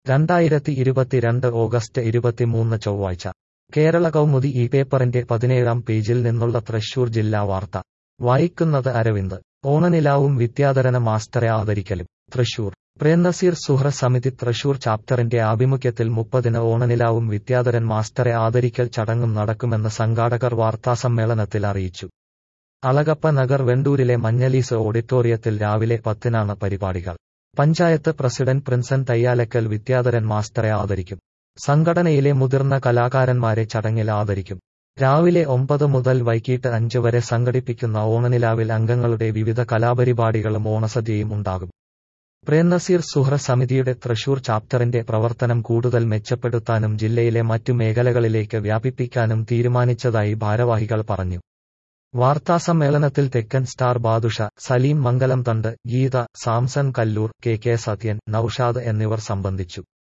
രണ്ടായിരത്തി ഇരുപത്തിരണ്ട് ഓഗസ്റ്റ് ഇരുപത്തിമൂന്ന് ചൊവ്വാഴ്ച കേരള കൗമുദി ഈ പേപ്പറിന്റെ പതിനേഴാം പേജിൽ നിന്നുള്ള തൃശൂർ ജില്ലാ വാർത്ത വായിക്കുന്നത് അരവിന്ദ് ഓണനിലാവും വിദ്യാധരന മാസ്റ്ററെ ആദരിക്കലും തൃശൂർ പ്രേംനസീർ സുഹ്ര സമിതി തൃശൂർ ചാപ്റ്ററിന്റെ ആഭിമുഖ്യത്തിൽ മുപ്പതിന് ഓണനിലാവും വിദ്യാധരൻ മാസ്റ്ററെ ആദരിക്കൽ ചടങ്ങും നടക്കുമെന്ന് സംഘാടകർ വാർത്താസമ്മേളനത്തിൽ അറിയിച്ചു അളഗപ്പ നഗർ വെണ്ടൂരിലെ മഞ്ഞലീസ് ഓഡിറ്റോറിയത്തിൽ രാവിലെ പത്തിനാണ് പരിപാടികൾ പഞ്ചായത്ത് പ്രസിഡന്റ് പ്രിൻസൻ തയ്യാലക്കൽ വിദ്യാധരൻ മാസ്റ്ററെ ആദരിക്കും സംഘടനയിലെ മുതിർന്ന കലാകാരന്മാരെ ചടങ്ങിൽ ആദരിക്കും രാവിലെ ഒമ്പത് മുതൽ വൈകിട്ട് അഞ്ച് വരെ സംഘടിപ്പിക്കുന്ന ഓണനിലാവിൽ അംഗങ്ങളുടെ വിവിധ കലാപരിപാടികളും ഓണസദ്യയും ഉണ്ടാകും പ്രേംനസീർ സുഹ്ര സമിതിയുടെ തൃശൂർ ചാപ്റ്ററിന്റെ പ്രവർത്തനം കൂടുതൽ മെച്ചപ്പെടുത്താനും ജില്ലയിലെ മറ്റു മേഖലകളിലേക്ക് വ്യാപിപ്പിക്കാനും തീരുമാനിച്ചതായി ഭാരവാഹികൾ പറഞ്ഞു വാർത്താസമ്മേളനത്തിൽ തെക്കൻ star Badusha Saleem Mangalam Thandu Geetha Samson Kallur K K Sathyan Noushad എന്നിവർ സംബന്ധിച്ചു